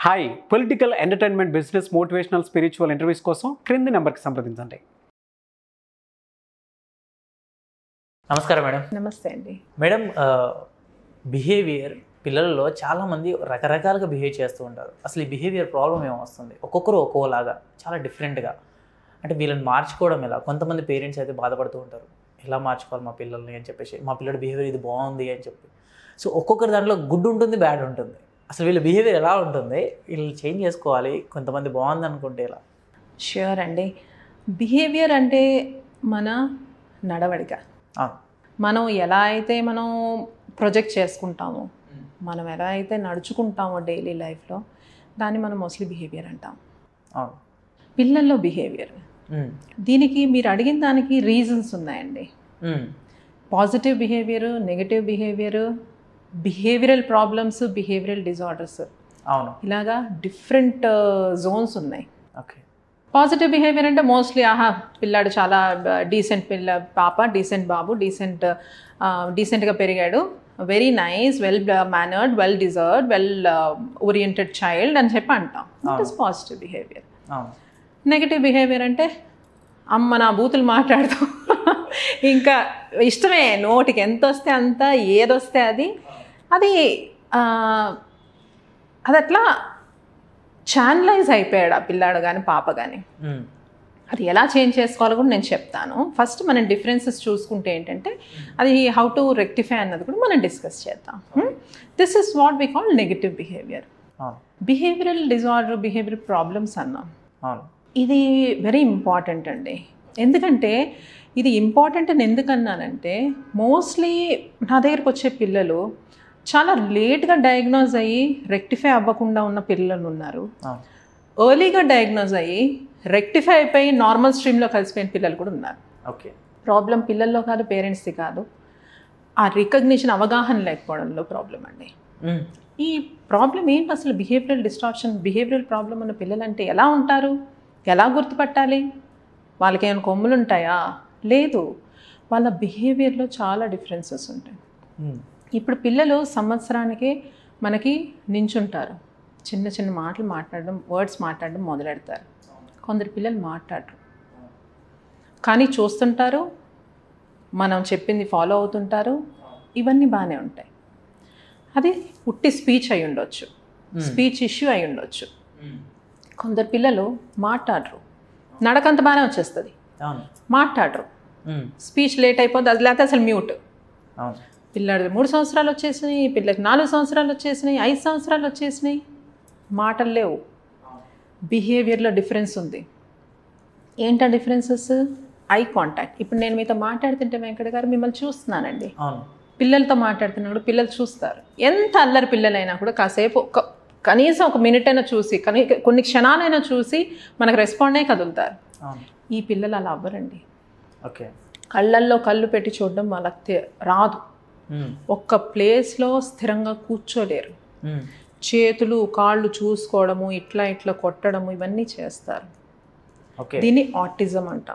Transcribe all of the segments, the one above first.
Hi political entertainment business motivational spiritual interviews కోసం క్రింది నెంబర్కి సంప్రదించండి నమస్కారం మేడం నమస్తే అండి మేడం బిహేవియర్ పిల్లల్లో చాలామంది రకరకాలుగా బిహేవ్ చేస్తూ ఉంటారు అసలు ఈ బిహేవియర్ ప్రాబ్లం ఏమొస్తుంది ఒక్కొక్కరు ఒక్కోలాగా చాలా డిఫరెంట్గా అంటే వీళ్ళని మార్చుకోవడం ఎలా కొంతమంది పేరెంట్స్ అయితే బాధపడుతూ ఉంటారు ఎలా మార్చుకోవాలి మా పిల్లల్ని అని చెప్పేసి మా పిల్లడి బిహేవియర్ ఇది బాగుంది అని చెప్పి సో ఒక్కొక్కరి దాంట్లో గుడ్ ఉంటుంది బ్యాడ్ ఉంటుంది అసలు వీళ్ళ బిహేవియర్ ఎలా ఉంటుంది వీళ్ళు చేంజ్ చేసుకోవాలి కొంతమంది బాగుంది అనుకుంటే ఎలా ష్యూర్ అండి బిహేవియర్ అంటే మన నడవడిక ఆ, మనం ఎలా అయితే మనం ప్రొజెక్ట్ చేసుకుంటామో మనం ఎలా అయితే నడుచుకుంటామో డైలీ లైఫ్లో దాన్ని మనం మోస్ట్లీ బిహేవియర్ అంటాం అవును పిల్లల్లో బిహేవియర్ ఉమ్, దీనికి మీరు అడిగిన దానికి రీజన్స్ ఉన్నాయండి um, positive behaviour negative behaviour behavioural problems behavioural disorders అవును ఇలాగా డిఫరెంట్ జోన్స్ ఉన్నాయి ఓకే పాజిటివ్ బిహేవియర్ అంటే మోస్ట్లీ ఆహా పిల్లాడు చాలా డీసెంట్ పిల్ల పాప డీసెంట్ బాబు డీసెంట్ డీసెంట్గా పెరిగాడు very nice well mannered well deserved well oriented child అని చెప్పి అంటాం దట్ ఇస్ పాజిటివ్ బిహేవియర్ అవును నెగిటివ్ బిహేవియర్ అంటే అమ్మ నా బూతులు మాట్లాడుతూ ఇంకా ఇష్టమే నోటికి ఎంత వస్తే అంత ఏదొస్తే అది అది ఆ, అది అట్లా ఛానలైజ్ అయిపోయాడు ఆ పిల్లాడు కానీ పాప కానీ ఉమ్, అది ఎలా చేంజ్ చేసుకోవాలో కూడా నేను చెప్తాను ఫస్ట్ మనం డిఫరెన్సెస్ చూసుకుంటే ఏంటంటే అది హౌ టు రెక్టిఫై అన్నది కూడా మనం డిస్కస్ చేద్దాం this is what we call negative behaviour అవును బిహేవియరల్ డిజార్డర్ బిహేవియర్ ప్రాబ్లమ్స్ అన్నాం అవును ఇది వెరీ ఇంపార్టెంట్ అండి ఎందుకంటే ఇది ఇంపార్టెంట్ అని ఎందుకన్నానంటే మోస్ట్లీ నా దగ్గరికి వచ్చే పిల్లలు చాలా లేట్గా డయాగ్నోజ్ అయ్యి రెక్టిఫై అవ్వకుండా ఉన్న పిల్లలు ఉన్నారు అవును ఎర్లీగా డయాగ్నోజ్ అయ్యి రెక్టిఫై అయిపోయి నార్మల్ స్ట్రీమ్లో కలిసిపోయిన పిల్లలు కూడా ఉన్నారు ఓకే ప్రాబ్లం పిల్లల్లో కాదు పేరెంట్స్ది కాదు ఆ రికగ్నిషన్ అవగాహన లేకపోవడంలో ప్రాబ్లం అండి ఉమ్, ఈ ప్రాబ్లం ఏంటి అసలు బిహేవియరల్ డిస్ట్రాక్షన్ బిహేవియరల్ ప్రాబ్లం ఉన్న పిల్లలంటే ఎలా ఉంటారు ఎలా గుర్తుపట్టాలి వాళ్ళకి ఏమైనా కొమ్ములు ఉంటాయా లేదు వాళ్ళ బిహేవియర్లో చాలా డిఫరెన్సెస్ ఉంటాయి ఉమ్, ఇప్పుడు పిల్లలు సంవత్సరానికి మనకి నించుంటారు చిన్న చిన్న మాటలు మాట్లాడడం వర్డ్స్ మాట్లాడడం మొదలెడతారు కొందరు పిల్లలు మాట్లాడరు కానీ చూస్తుంటారు మనం చెప్పింది ఫాలో అవుతుంటారు ఇవన్నీ బాగానే ఉంటాయి అది ఉట్టి స్పీచ్ అయి ఉండొచ్చు స్పీచ్ ఇష్యూ అయి ఉండొచ్చు ఉమ్, కొందరు పిల్లలు మాట్లాడరు నడకంత బాగానే వచ్చేస్తుంది అవును మాట్లాడరు ఉమ్, స్పీచ్ లేట్ అయిపోద్ది అది లేకపోతే అసలు మ్యూట్ అవును పిల్లాడు మూడు సంవత్సరాలు వచ్చేసినాయి పిల్లకి నాలుగు సంవత్సరాలు వచ్చేసినాయి ఐదు సంవత్సరాలు వచ్చేసినాయి మాటలు లేవు బిహేవియర్లో డిఫరెన్స్ ఉంది ఏంటా డిఫరెన్సెస్ ఐ కాంటాక్ట్ ఇప్పుడు నేను మీతో మాట్లాడుతుంటే వెంకట గారు మిమ్మల్ని చూస్తున్నానండి అవును పిల్లలతో మాట్లాడుతున్నప్పుడు పిల్లలు చూస్తారు ఎంత అల్లరి పిల్లలైనా కూడా కాసేపు ఒక కనీసం ఒక మినిట్ అయినా చూసి కనీ కొన్ని క్షణాలైనా చూసి మనకు రెస్పాండ్ అయ్యి కదులుతారు అవును ఈ పిల్లలు అలా అవ్వరండి ఓకే కళ్ళల్లో కళ్ళు పెట్టి చూడడం వాళ్ళకి తె- రాదు ఉమ్, ఒక్క ప్లేస్లో స్థిరంగా కూర్చోలేరు ఉమ్, చేతులు కాళ్ళు చూసుకోవడము ఇట్లా ఇట్లా కొట్టడము ఇవన్నీ చేస్తారు ఓకే దీన్ని ఆటిజం అంటాం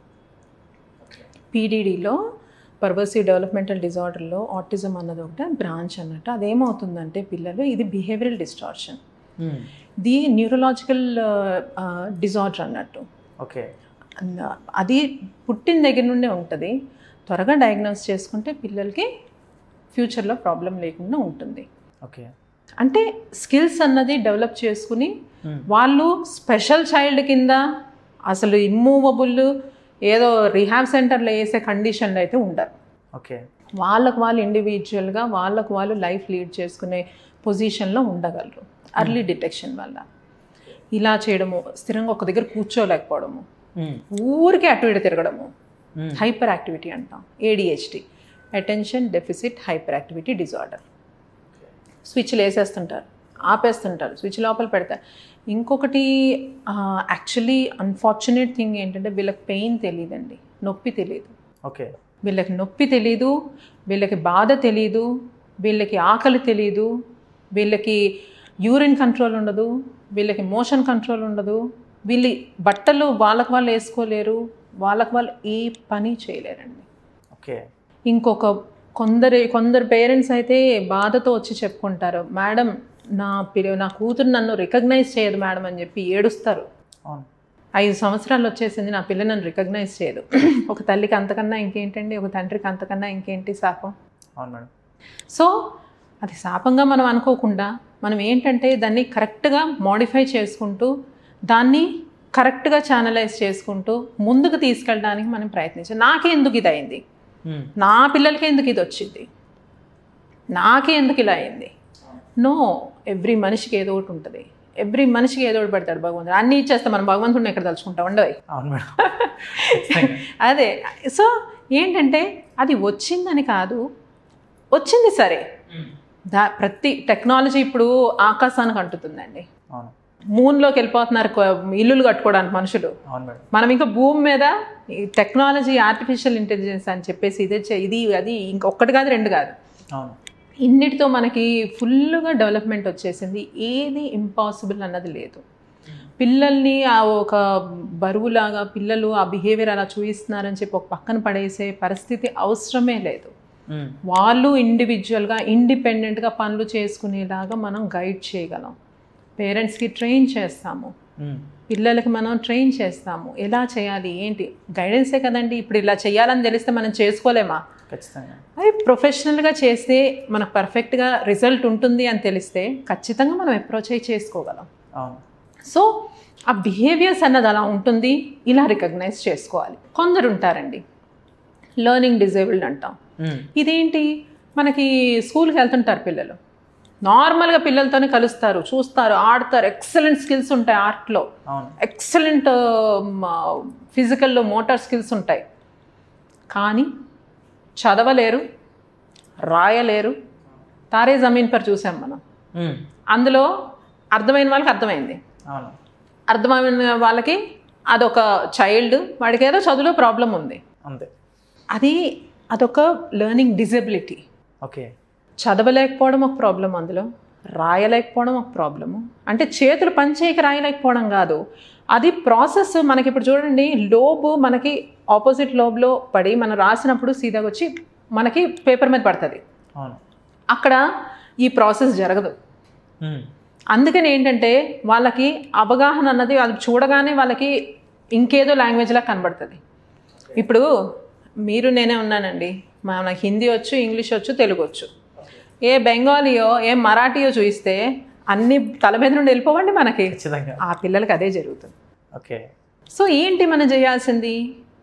పీడీడీలో పర్వర్సివ్ డెవలప్మెంటల్ డిజార్డర్లో ఆటిజం అన్నది ఒకటి బ్రాంచ్ అన్నట్టు అదేమవుతుందంటే పిల్లలు ఇది behavioural distortion um, the neurological disorder అన్నట్టు ఓకే అన్న- అది పుట్టిన దగ్గర నుండే ఉంటుంది త్వరగా డయాగ్నోస్ చేసుకుంటే పిల్లలకి ఫ్యూచర్లో ప్రాబ్లం లేకుండా ఉంటుంది ఓకే అంటే స్కిల్స్ అన్నది డెవలప్ చేసుకుని Hmm. వాళ్ళు స్పెషల్ చైల్డ్ కింద అసలు ఇమ్మూవబుల్ ఏదో రిహాబ్ సెంటర్లో వేసే కండిషన్లో అయితే ఉండరు ఓకే వాళ్ళకు వాళ్ళు ఇండివిజువల్గా వాళ్ళకు వాళ్ళు లైఫ్ లీడ్ చేసుకునే పొజిషన్లో ఉండగలరు అర్లీ డిటెక్షన్ వల్ల ఇలా చేయడము స్థిరంగా ఒక దగ్గర కూర్చోలేకపోవడము ఉమ్, ఊరికే అటు ఇటు తిరగడము ఉమ్, హైపర్ యాక్టివిటీ అంటాం ADHD attention deficit hyperactivity disorder స్విచ్లు వేసేస్తుంటారు ఆపేస్తుంటారు స్విచ్ లోపల పెడతారు ఇంకొకటి యాక్చువల్లీ అన్ఫార్చునేట్ థింగ్ ఏంటంటే వీళ్ళకి పెయిన్ తెలియదండి నొప్పి తెలియదు ఓకే వీళ్ళకి నొప్పి తెలీదు వీళ్ళకి బాధ తెలీదు వీళ్ళకి ఆకలి తెలీదు వీళ్ళకి యూరిన్ కంట్రోల్ ఉండదు వీళ్ళకి మోషన్ కంట్రోల్ ఉండదు వీళ్ళు బట్టలు వాళ్ళకి వాళ్ళు వేసుకోలేరు వాళ్ళకి వాళ్ళు ఏ పని చేయలేరండి ఓకే ఇంకొక కొందరు కొందరు పేరెంట్స్ అయితే బాధతో వచ్చి చెప్పుకుంటారు మేడం నా పిల్ల నా కూతురు నన్ను రికగ్నైజ్ చేయదు మేడం అని చెప్పి ఏడుస్తారు అవును ఐదు సంవత్సరాలు వచ్చేసింది నా పిల్ల నన్ను రికగ్నైజ్ చేయదు ఒక తల్లికి అంతకన్నా ఇంకేంటండి ఒక తండ్రికి అంతకన్నా ఇంకేంటి శాపం అవును మేడం సో అది శాపంగా మనం అనుకోకుండా మనం ఏంటంటే దాన్ని కరెక్ట్గా మోడిఫై చేసుకుంటూ దాన్ని కరెక్ట్గా ఛానలైజ్ చేసుకుంటూ ముందుకు తీసుకెళ్ళడానికి మనం ప్రయత్నించాం నాకే ఎందుకు ఇది అయింది మ్మ్. నా పిల్లలకి ఎందుకు ఇది వచ్చింది నాకే ఎందుకు ఇలా అయింది నో ఎవ్రీ మనిషికి ఏదో ఒకటి ఉంటుంది ఎవ్రీ మనిషికి ఏదో ఒకటి పెడతాడు భగవంతుడు అన్నీ ఇచ్చేస్తే మనం భగవంతుడిని ఎక్కడ తలుచుకుంటాం ఉండవు అవును మేడం అదే సో ఏంటంటే అది వచ్చిందని కాదు వచ్చింది సరే దా ప్రతి టెక్నాలజీ ఇప్పుడు ఆకాశానికి అంటుతుందండి అవును మూన్లోకి వెళ్ళిపోతున్నారు కొ- ఇల్లులు కట్టుకోవడానికి మనుషులు అవును మేడం మనం ఇంకా భూమి మీద ఈ టెక్నాలజీ ఆర్టిఫిషియల్ ఇంటెలిజెన్స్ అని చెప్పేసి ఇదే చే- ఇది అది ఇంకొకటి కాదు రెండు కాదు అవును ఇన్నిటితో మనకి ఫుల్గా డెవలప్మెంట్ వచ్చేసింది ఏది ఇంపాసిబుల్ అన్నది లేదు పిల్లల్ని ఆ ఒక బరువులాగా పిల్లలు ఆ బిహేవియర్ అలా చూపిస్తున్నారని చెప్పి ఒక పక్కన పడేసే పరిస్థితి అవసరమే లేదు మ్మ్. వాళ్ళు ఇండివిజువల్గా ఇండిపెండెంట్గా పనులు చేసుకునేలాగా మనం గైడ్ చేయగలం పేరెంట్స్కి ట్రైన్ చేస్తాము మ్మ్. పిల్లలకి మనం ట్రైన్ చేస్తాము ఎలా చేయాలి ఏంటి గైడెన్సే కదండి ఇప్పుడు ఇలా చేయాలని తెలిస్తే మనం చేసుకోలేమా ఖచ్చితంగా అది ప్రొఫెషనల్గా చేస్తే మనకు పర్ఫెక్ట్గా రిజల్ట్ ఉంటుంది అని తెలిస్తే ఖచ్చితంగా మనం అప్రోచ్ అయి చేసుకోగలం అవును సో ఆ బిహేవియర్స్ అన్నది అలా ఉంటుంది ఇలా రికగ్నైజ్ చేసుకోవాలి కొందరు ఉంటారండి లెర్నింగ్ డిజేబుల్డ్ అంటాం మ్మ్. ఇదేంటి మనకి స్కూల్కి వెళ్తుంటారు పిల్లలు నార్మల్గా పిల్లలతోనే కలుస్తారు చూస్తారు ఆడతారు ఎక్సలెంట్ స్కిల్స్ ఉంటాయి ఆర్ట్లో అవును ఎక్సలెంట్ ఫిజికల్లో మోటార్ స్కిల్స్ ఉంటాయి కానీ చదవలేరు రాయలేరు తారే జమీన్ పర్ చూసాం మనం మ్మ్. అందులో అర్థమైన వాళ్ళకి అర్థమైంది అవును అర్థమైన వాళ్ళకి అదొక చైల్డ్ వాడికి ఏదో చదువులో ప్రాబ్లం ఉంది అంతే అది అదొక లెర్నింగ్ డిజబిలిటీ ఓకే చదవలేకపోవడం ఒక ప్రాబ్లం అందులో రాయలేకపోవడం ఒక ప్రాబ్లము అంటే చేతులు పనిచేయక రాయలేకపోవడం కాదు అది ప్రాసెస్ మనకి ఇప్పుడు చూడండి లోబ్ మనకి ఆపోజిట్ లోబ్లో పడి మనం రాసినప్పుడు సీదాగా వచ్చి మనకి పేపర్ మీద పడుతుంది అవును అక్కడ ఈ ప్రాసెస్ జరగదు మ్మ్. అందుకని ఏంటంటే వాళ్ళకి అవగాహన అన్నది అది చూడగానే వాళ్ళకి ఇంకేదో లాంగ్వేజ్లా కనబడుతుంది ఇప్పుడు మీరు నేనే ఉన్నానండి మనకి హిందీ వచ్చు ఇంగ్లీష్ వచ్చు తెలుగు వచ్చు ఏ బెంగాలీయో ఏ మరాఠీయో చూయిస్తే అన్ని తల మీద నుండి వెళ్ళిపోవండి మనకి ఖచ్చితంగా ఆ పిల్లలకి అదే జరుగుతుంది ఓకే సో ఏంటి మనం చేయాల్సింది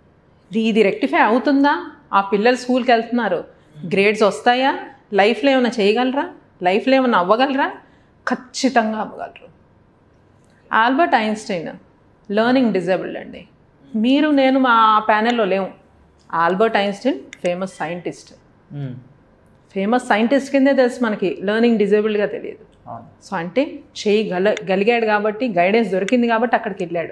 ఇది రెక్టిఫై అవుతుందా ఆ పిల్లలు స్కూల్కి వెళ్తున్నారు గ్రేడ్స్ వస్తాయా లైఫ్లో ఏమైనా చేయగలరా లైఫ్లో ఏమైనా అవ్వగలరా ఖచ్చితంగా అవ్వగలరు ఆల్బర్ట్ ఐన్స్టైన్ లెర్నింగ్ డిజేబుల్డ్ అండి మీరు నేను మా ప్యానెల్లో లేవు Albert Einstein famous scientist hmm. Famous scientist కిందే తెలుసు మనకి లెర్నింగ్ డిజేబుల్డ్గా తెలియదు అవును సో అంటే చేయగల గలిగాడు కాబట్టి గైడెన్స్ దొరికింది కాబట్టి అక్కడికి వెళ్ళాడు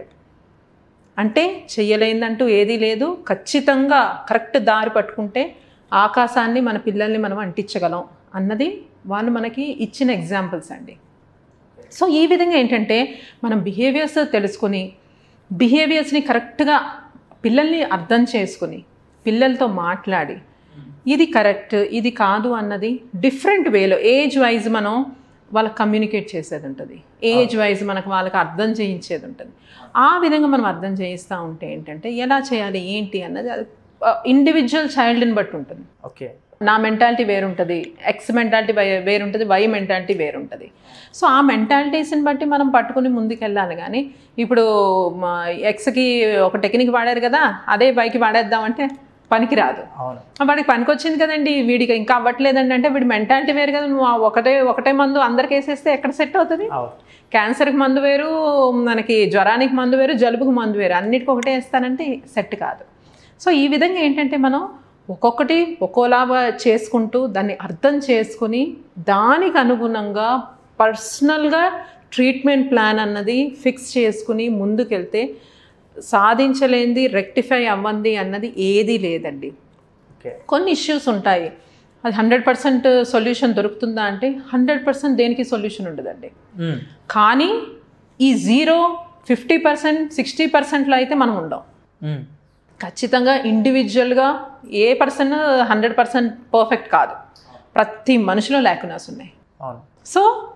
అంటే చెయ్యలేదంటూ ఏదీ లేదు ఖచ్చితంగా కరెక్ట్ దారి పట్టుకుంటే ఆకాశాన్ని మన పిల్లల్ని మనం అంటించగలం అన్నది వాళ్ళు మనకి ఇచ్చిన ఎగ్జాంపుల్స్ అండి సో ఈ విధంగా ఏంటంటే మనం బిహేవియర్స్ తెలుసుకుని బిహేవియర్స్ని కరెక్ట్గా పిల్లల్ని అర్థం చేసుకుని పిల్లలతో మాట్లాడి ఇది కరెక్ట్ ఇది కాదు అన్నది డిఫరెంట్ వేలో ఏజ్ వైజ్ మనం వాళ్ళకి కమ్యూనికేట్ చేసేది ఉంటుంది ఏజ్ వైజ్ మనకు వాళ్ళకి అర్థం చేయించేది ఉంటుంది ఆ విధంగా మనం అర్థం చేయిస్తూ ఉంటే ఏంటంటే ఎలా చేయాలి ఏంటి అన్నది అది ఇండివిజువల్ చైల్డ్ని బట్టి ఉంటుంది ఓకే నా మెంటాలిటీ వేరుంటుంది ఎక్స్ మెంటాలిటీ వేరుంటుంది వై మెంటాలిటీ వేరుంటుంది సో ఆ మెంటాలిటీస్ని బట్టి మనం పట్టుకుని ముందుకెళ్ళాలి కానీ ఇప్పుడు మా ఎక్స్కి ఒక టెక్నిక్ వాడారు కదా అదే వైకి వాడేద్దామంటే పనికి రాదు అవును వాడికి పనికి వచ్చింది కదండి వీడికి ఇంకా అవ్వట్లేదండి అంటే వీడి మెంటాలిటీ వేరు కదా నువ్వు ఆ ఒకటే ఒకటే మందు అందరికి వేసేస్తే ఎక్కడ సెట్ అవుతుంది అవును క్యాన్సర్కి మందు వేరు మనకి జ్వరానికి మందు వేరు జలుబుకి మందు వేరు అన్నిటికి ఒకటే వేస్తానంటే సెట్ కాదు సో ఈ విధంగా ఏంటంటే మనం ఒక్కొక్కటి ఒక్కోలాగా చేసుకుంటూ దాన్ని అర్థం చేసుకుని దానికి అనుగుణంగా పర్సనల్గా ట్రీట్మెంట్ ప్లాన్ అన్నది ఫిక్స్ చేసుకుని ముందుకెళ్తే సాధించలేంది రెక్టిఫై అవ్వంది అన్నది ఏదీ లేదండి ఓకే కొన్ని ఇష్యూస్ ఉంటాయి అది హండ్రెడ్ పర్సెంట్ సొల్యూషన్ దొరుకుతుందా అంటే హండ్రెడ్ పర్సెంట్ దేనికి సొల్యూషన్ ఉండదండి మ్మ్. కానీ ఈ జీరో ఫిఫ్టీ పర్సెంట్ సిక్స్టీ పర్సెంట్లో అయితే మనం ఉండం మ్మ్. ఖచ్చితంగా ఇండివిజువల్గా a person hundred percent perfect కాదు ప్రతి మనిషిలో లేకునాస్ ఉన్నాయి అవును సో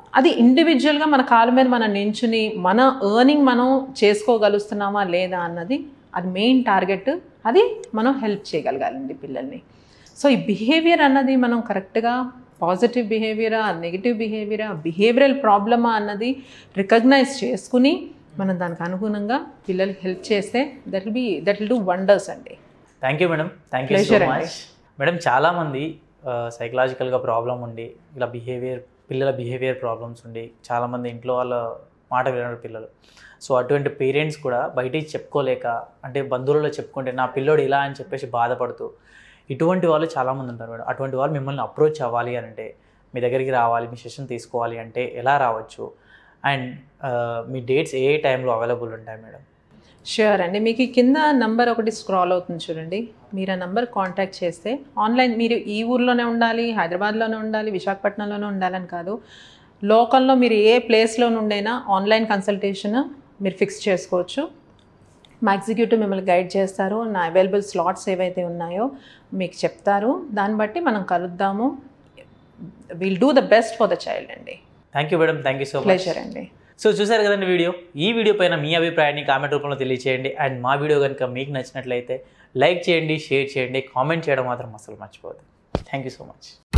అది ఇండివిజువల్గా మన కాళ్ళ మీద మనం నించుని మన ఎర్నింగ్ మనం చేసుకోగలుగుతున్నామా లేదా అన్నది అది మెయిన్ టార్గెట్ అది మనం హెల్ప్ చేయగలగాలండి పిల్లల్ని సో ఈ బిహేవియర్ అన్నది మనం కరెక్ట్గా పాజిటివ్ బిహేవియరా నెగిటివ్ బిహేవియరా బిహేవియరల్ ప్రాబ్లమా అన్నది రికగ్నైజ్ చేసుకుని మనం దానికి అనుగుణంగా పిల్లలకి హెల్ప్ చేస్తే that will be that will do wonders అండి thank you madam thank you so Pleasure అండి. మచ్ మేడం చాలామంది సైకలాజికల్గా ప్రాబ్లం ఉండి ఇలా బిహేవియర్ పిల్లల బిహేవియర్ ప్రాబ్లమ్స్ ఉండి చాలామంది ఇంట్లో వాళ్ళ మాట వినరు పిల్లలు సో అటువంటి పేరెంట్స్ కూడా బయటికి చెప్పుకోలేక అంటే బంధువులలో చెప్పుకుంటే నా పిల్లోడు ఇలా అని చెప్పేసి బాధపడుతూ ఇటువంటి వాళ్ళు చాలామంది ఉంటారు మేడం అటువంటి వాళ్ళు మిమ్మల్ని అప్రోచ్ అవ్వాలి అని అంటే మీ దగ్గరికి రావాలి మీ సెషన్ తీసుకోవాలి అంటే ఎలా రావచ్చు అండ్ మీ డేట్స్ ఏ టైంలో అవైలబుల్ ఉంటాయి మేడం షూర్ అండి మీకు ఈ కింద నంబర్ ఒకటి స్క్రాల్ అవుతుంది చూడండి మీరు ఆ నంబర్ కాంటాక్ట్ చేస్తే ఆన్లైన్ మీరు ఈ ఊర్లోనే ఉండాలి హైదరాబాద్లోనే ఉండాలి విశాఖపట్నంలోనే ఉండాలని కాదు లోకల్లో మీరు ఏ ప్లేస్లో నుండైనా ఆన్లైన్ కన్సల్టేషన్ మీరు ఫిక్స్ చేసుకోవచ్చు మా ఎగ్జిక్యూటివ్ మిమ్మల్ని గైడ్ చేస్తారు నా అవైలబుల్ స్లాట్స్ ఏవైతే ఉన్నాయో మీకు చెప్తారు దాన్ని బట్టి మనం కలుద్దాము will do the best for the child అండి thank you madam thank you so much pleasure అండి సో చూసారు కదండి వీడియో ఈ వీడియో పైన మీ అభిప్రాయాన్ని కామెంట్ రూపంలో తెలియచేయండి అండ్ మా వీడియో కనుక మీకు నచ్చినట్లయితే లైక్ చేయండి షేర్ చేయండి కామెంట్ చేయడం మాత్రం అసలు మర్చిపోవద్దు థ్యాంక్ యూ సో మచ్